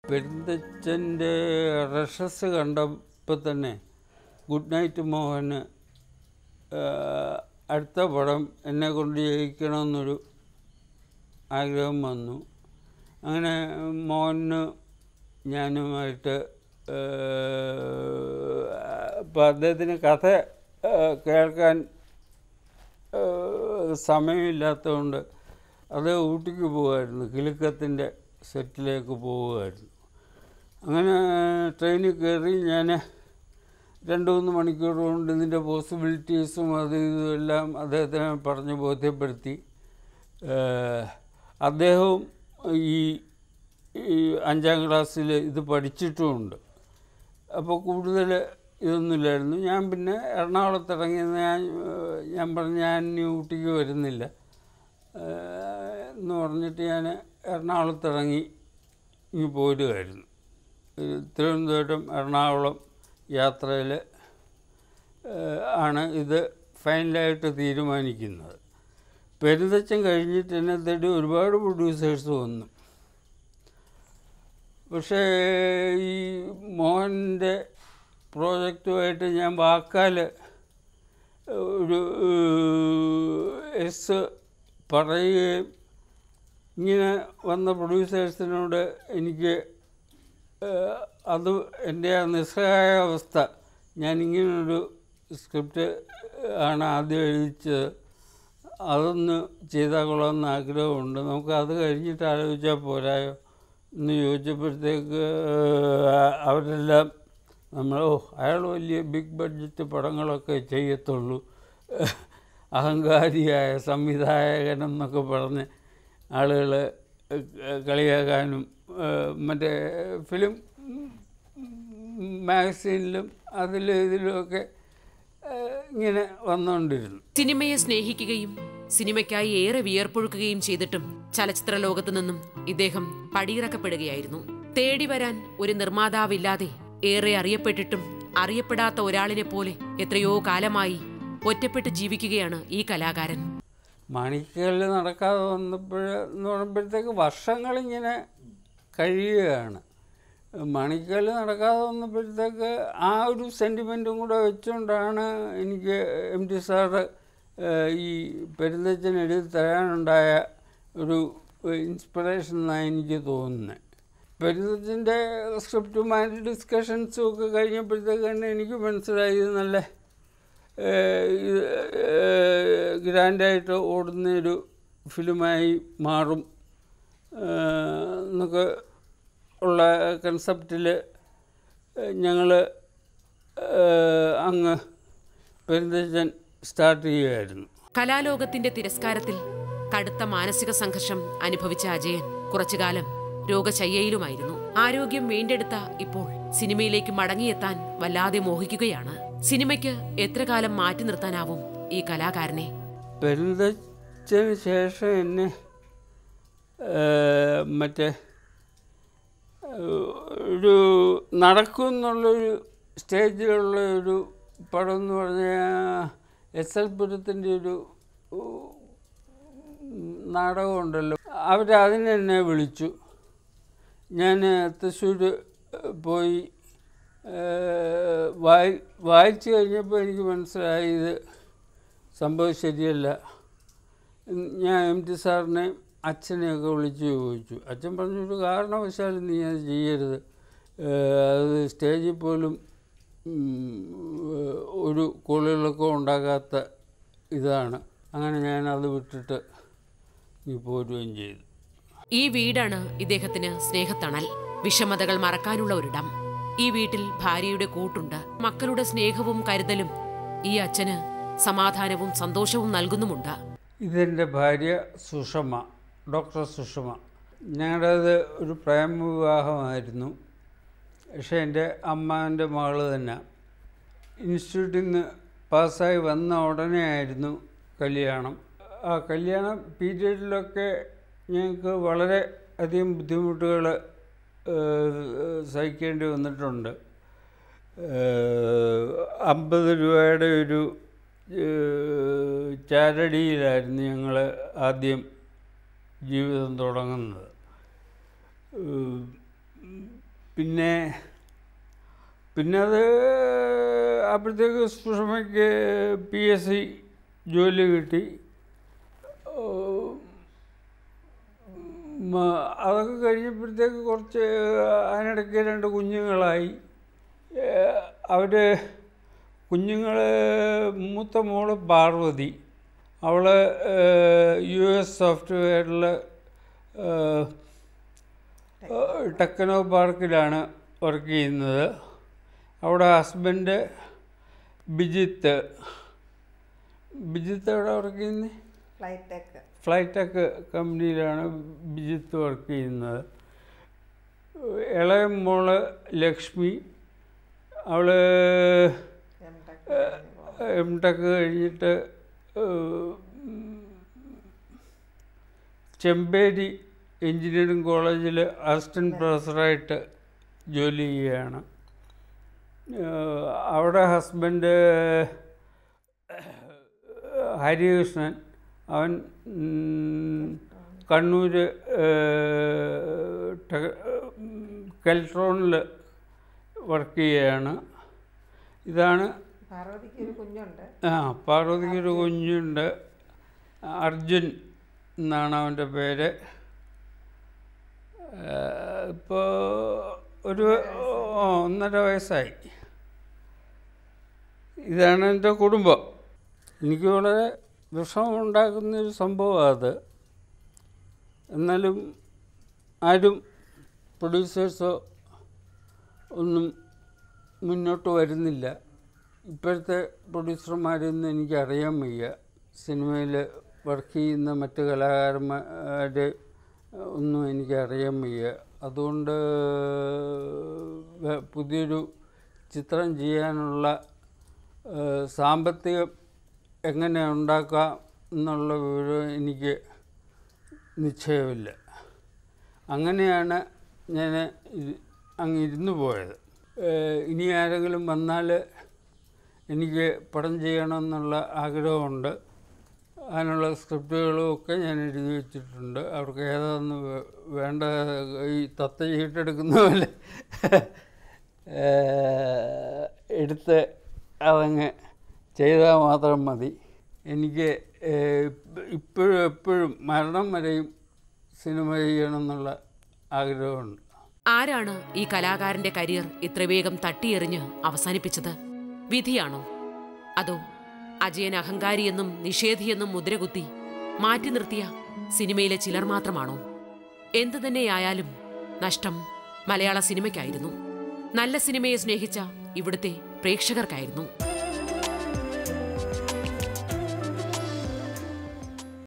പെരുന്തച്ചൻ്റെ rushes കണ്ടപ്പോൾ തന്നെ good night Mohan ആ, അടുത്ത പടം എന്നെ കൊണ്ട് ജയിക്കണമെന്നൊരു ആഗ്രഹം വന്നു അങ്ങനെ മോഹന് ഞാനുമായിട്ട് ഇപ്പം അദ്ദേഹത്തിന് കഥ ആ, കേൾക്കാൻ ആ, സമയമില്ലാത്തതുകൊണ്ട് അത് ഊട്ടിക്ക് പോകുമായിരുന്നു കിലുക്കത്തിൻ്റെ സെറ്റിലേക്ക് പോവുമായിരുന്നു അങ്ങനെ ട്രെയിനിൽ കയറി ഞാൻ രണ്ട് മൂന്ന് മണിക്കൂർ കൊണ്ട് ഇതിൻ്റെ പോസിബിലിറ്റീസും അത് ഇതും എല്ലാം അദ്ദേഹത്തിനെ പറഞ്ഞ് ബോധ്യപ്പെടുത്തി ഏഹ് അദ്ദേഹവും ഈ ഈ അഞ്ചാം ക്ലാസ്സിൽ ഇത് പഠിച്ചിട്ടുമുണ്ട് അപ്പോൾ കൂടുതൽ ഇതൊന്നുമില്ലായിരുന്നു ഞാൻ പിന്നെ എറണാകുളത്ത് ഇറങ്ങിയെന്ന് ഞാൻ ഏഹ് ഞാൻ പറഞ്ഞു ഞാൻ ഇനി ഊട്ടിക്ക് വരുന്നില്ല ഏഹ് എന്ന് പറഞ്ഞിട്ട് ഞാൻ എറണാകുളത്ത് ഇറങ്ങി ഇങ്ങ് പോരുമായിരുന്നു ഏഹ് തിരുവനന്തപുരം എറണാകുളം യാത്രയിൽ ആണ് ഇത് ഫൈനലായിട്ട് തീരുമാനിക്കുന്നത് പെരുന്തച്ചൻ കഴിഞ്ഞിട്ട് എന്നെ തേടി ഒരുപാട് പ്രൊഡ്യൂസേഴ്സ് വന്നു പക്ഷേ ഈ മോഹൻ്റെ പ്രോജക്റ്റുമായിട്ട് ഞാൻ വാക്കാൽ ഒരു എസ് പറയുകയും ഇങ്ങനെ വന്ന പ്രൊഡ്യൂസേഴ്സിനോട് എനിക്ക് ഏഹ്, അത് എൻ്റെ ആ നിസ്സഹായ അവസ്ഥ ഞാൻ ഇങ്ങനൊരു സ്ക്രിപ്റ്റ് ആണ് ആദ്യം എഴുതിച്ചത് അതൊന്ന് ചെയ്താൽ കൊള്ളാമെന്ന് ആഗ്രഹമുണ്ട് നമുക്ക് അത് കഴിഞ്ഞിട്ട് ആലോചിച്ചാൽ പോരായോ എന്ന് ചോദിച്ചപ്പോഴത്തേക്ക് ഏഹ്, അവരെല്ലാം നമ്മൾ ഓ അയാൾ വലിയ ബിഗ് ബഡ്ജറ്റ് പടങ്ങളൊക്കെ ചെയ്യത്തുള്ളൂ അഹങ്കാരിയായ സംവിധായകൻ എന്നൊക്കെ പറഞ്ഞ് ആളുകൾ കളിയാക്കാനും ഏഹ്, മറ്റേ ഫിലിം മാഗസീനിലും അതിലും ഇതിലുമൊക്കെ ഏഹ്, ഇങ്ങനെ വന്നുകൊണ്ടിരുന്നു സിനിമയെ സ്നേഹിക്കുകയും സിനിമയ്ക്കായി ഏറെ വിയർപ്പൊഴുക്കുകയും ചെയ്തിട്ടും ചലച്ചിത്ര ലോകത്തു നിന്നും ഇദ്ദേഹം പടിയിറക്കപ്പെടുകയായിരുന്നു തേടി വരാൻ ഒരു നിർമ്മാതാവില്ലാതെ ഏറെ അറിയപ്പെട്ടിട്ടും അറിയപ്പെടാത്ത ഒരാളിനെ പോലെ എത്രയോ കാലമായി ഒറ്റപ്പെട്ട് ജീവിക്കുകയാണ് ഈ കലാകാരൻ മണിക്കല്ല് നടക്കാതെ വന്നപ്പോൾ എന്ന് പറയുമ്പോഴത്തേക്ക് വർഷങ്ങളിങ്ങനെ കഴിയുകയാണ് മണിക്കല്ല് നടക്കാതെ വന്നപ്പോഴത്തേക്ക് ആ ഒരു സെൻറ്റിമെൻറ്റും കൂടെ വെച്ചുകൊണ്ടാണ് എനിക്ക് എം ടി സാറ് ഏഹ്, ഈ പെരുന്തച്ചൻ എഴുതി തരാനുണ്ടായ ഒരു ഇൻസ്പിറേഷൻ എന്നാണ് എനിക്ക് തോന്നുന്നത് പെരുന്തച്ചൻ്റെ സ്ക്രിപ്റ്റുമായിട്ട് ഡിസ്കഷൻസും ഒക്കെ കഴിഞ്ഞപ്പോഴത്തേക്ക് തന്നെ എനിക്ക് മനസ്സിലായി ഇത് നല്ല ഏഹ് ഇത് ഏഹ് ഗ്രാൻഡായിട്ട് ഓടുന്നൊരു ഫിലിമായി മാറും ഏഹ് എന്നൊക്കെ ഉള്ള കൺസെപ്റ്റിൽ ഞങ്ങൾ അങ്ങ് പെരുന്തച്ചൻ സ്റ്റാർട്ട് ചെയ്യുമായിരുന്നു കലാലോകത്തിന്റെ തിരസ്കാരത്തിൽ കടുത്ത മാനസിക സംഘർഷം അനുഭവിച്ച അജയൻ കുറച്ചുകാലം രോഗശയ്യയിലുമായിരുന്നു ആരോഗ്യം വീണ്ടെടുത്ത ഇപ്പോൾ സിനിമയിലേക്ക് മടങ്ങിയെത്താൻ വല്ലാതെ മോഹിക്കുകയാണ് സിനിമയ്ക്ക് എത്ര കാലം മാറ്റി നിർത്താനാവും ഈ കലാകാരനെ പെരുന്തച്ചന് ശേഷം എന്നെ ഏഹ്, മറ്റേ ഏഹ്, ഒരു നടക്കും എന്നുള്ളൊരു സ്റ്റേജിലുള്ള ഒരു പടം എന്ന് പറഞ്ഞാൽ എസ് എൽ പുരത്തിൻ്റെ ഒരു ഉം, നാടകമുണ്ടല്ലോ അവർ അതിന് എന്നെ വിളിച്ചു ഞാൻ തൃശ്ശൂർ പോയി ഏഹ്, വായി വായിച്ചു കഴിഞ്ഞപ്പോൾ എനിക്ക് മനസ്സിലായി ഇത് സംഭവം ശരിയല്ല ഉം, ഞാൻ എം ടി സാറിനെ അച്ഛനെയൊക്കെ വിളിച്ച് ചോദിച്ചു അച്ഛൻ പറഞ്ഞു ഒരു കാരണവശാലും നീ അത് ചെയ്യരുത് ഏഹ്, അത് സ്റ്റേജിൽ പോലും ഉം, ഒരു കോളിളക്കം ഉണ്ടാകാത്ത ഇതാണ് അങ്ങനെ ഞാൻ അത് വിട്ടിട്ട് നീ പോരുകയും ചെയ്തു ഈ വീടാണ് ഇദ്ദേഹത്തിന് സ്നേഹത്തണൽ വിഷമതകൾ മറക്കാനുള്ള ഒരിടം ഈ വീട്ടിൽ ഭാര്യയുടെ കൂട്ടുണ്ട് മക്കളുടെ സ്നേഹവും കരുതലും ഈ അച്ഛന് സമാധാനവും സന്തോഷവും നൽകുന്നുമുണ്ട് ഇതെൻ്റെ ഭാര്യ സുഷമ ഡോക്ടർ സുഷമ ഞങ്ങളുടേത് ഒരു പ്രേമവിവാഹമായിരുന്നു പക്ഷേ എൻ്റെ അമ്മാൻ്റെ മകൾ തന്നെ ഇൻസ്റ്റിറ്റ്യൂട്ടിൽ നിന്ന് പാസ്സായി വന്ന ഉടനെ ആയിരുന്നു കല്യാണം ആ കല്യാണ പീരീഡിലൊക്കെ ഞങ്ങൾക്ക് വളരെ അധികം ബുദ്ധിമുട്ടുകൾ സഹിക്കേണ്ടി വന്നിട്ടുണ്ട് അമ്പത് രൂപയുടെ ഒരു ഏഹ്, ചാരടിയിലായിരുന്നു ഞങ്ങൾ ആദ്യം ജീവിതം തുടങ്ങുന്നത് ഏഹ്, പിന്നെ പിന്നെ അത് അപ്പോഴത്തേക്ക് സുഷമയ്ക്ക് പി എസ് സി ജോലി കിട്ടി ഏഹ് മ- അതൊക്കെ കഴിഞ്ഞപ്പോഴത്തേക്ക് കുറച്ച് അതിനിടയ്ക്ക് രണ്ട് കുഞ്ഞുങ്ങളായി അവർ കുഞ്ഞുങ്ങൾ മൂത്ത മോള് പാർവതി അവൾ യു എസ് സോഫ്റ്റ്വെയറിൽ ടെക്നോ പാർക്കിലാണ് വർക്ക് ചെയ്യുന്നത് അവിടെ ഹസ്ബൻഡ് ബിജിത്ത് ബിജിത്ത് എവിടെ വർക്ക് ചെയ്യുന്നത് ഫ്ലൈറ്റ് ടെക് ഫ്ലൈറ്റൊക്കെ കമ്പനിയിലാണ് ബിജിത്ത് വർക്ക് ചെയ്യുന്നത് ഇളയ മോള് ലക്ഷ്മി അവൾ എം ടെക് എം ടെക് കഴിഞ്ഞിട്ട് ഏഹ്, ചെമ്പേരി എഞ്ചിനീയറിംഗ് കോളേജിൽ അസിസ്റ്റൻറ്റ് പ്രൊഫസറായിട്ട് ജോലി ചെയ്യുകയാണ് ഏഹ്, അവിടെ ഹസ്ബൻഡ് ഹരികൃഷ്ണൻ അവൻ ഉം, കണ്ണൂർ കെൽട്രോണിൽ വർക്ക് ചെയ്യുകയാണ് ഇതാണ് പാർവതിക്ക് ഒരു കുഞ്ഞുണ്ട് ആ പാർവതിക്ക് ഒരു കുഞ്ഞുണ്ട് അർജുൻ എന്നാണ് അവൻ്റെ പേര് ഇപ്പോൾ ഒരു ഓ, ഒന്നര വയസ്സായി ഇതാണ് എൻ്റെ കുടുംബം എനിക്ക് വളരെ വിഷമമുണ്ടാക്കുന്ന ഒരു സംഭവമാണ് അത് എന്നാലും ആരും പ്രൊഡ്യൂസേഴ്സോ ഒന്നും മുന്നോട്ട് വരുന്നില്ല ഇപ്പോഴത്തെ പ്രൊഡ്യൂസർമാരൊന്നും എനിക്ക് അറിയാൻ വയ്യ സിനിമയിൽ വർക്ക് ചെയ്യുന്ന മറ്റ് കലാകാരന്മാർ ഒന്നും എനിക്ക് അറിയാൻ വയ്യ അതുകൊണ്ട് വേ- പുതിയൊരു ചിത്രം ചെയ്യാനുള്ള ഏഹ്, സാമ്പത്തികം എങ്ങനെ ഉണ്ടാക്കാം എന്നുള്ള വിവരം എനിക്ക് നിശ്ചയമില്ല അങ്ങനെയാണ് ഞാൻ ഇത് അങ്ങ് ഇരുന്നു പോയത് ഏഹ് ഇനി ആരെങ്കിലും വന്നാൽ എനിക്ക് പടം ചെയ്യണമെന്നുള്ള ആഗ്രഹമുണ്ട് അതിനുള്ള സ്ക്രിപ്റ്റുകളും ഒക്കെ ഞാൻ എഴുതി വെച്ചിട്ടുണ്ട് അവർക്ക് ഏതാന്ന് വേ- വേണ്ട ഈ തത്ത ചീട്ടെടുക്കുന്ന പോലെ ഏഹ് എടുത്ത് അതങ്ങ് ചെയ്താൽ മാത്രം മതി എനിക്ക് ഏഹ് ഇപ്പോഴും എപ്പോഴും മരണം വരെയും സിനിമ ചെയ്യണം എന്നുള്ള ആഗ്രഹമുണ്ട് ആരാണ് ഈ കലാകാരന്റെ കരിയർ ഇത്ര വേഗം തട്ടിയെറിഞ്ഞ് അവസാനിപ്പിച്ചത് വിധിയാണോ അതോ അജയൻ അഹങ്കാരിയെന്നും നിഷേധിയെന്നും മുദ്രകുത്തി മാറ്റി നിർത്തിയ സിനിമയിലെ ചിലർ മാത്രമാണോ എന്തു തന്നെയായാലും നഷ്ടം മലയാള സിനിമയ്ക്കായിരുന്നു നല്ല സിനിമയെ സ്നേഹിച്ച ഇവിടുത്തെ പ്രേക്ഷകർക്കായിരുന്നു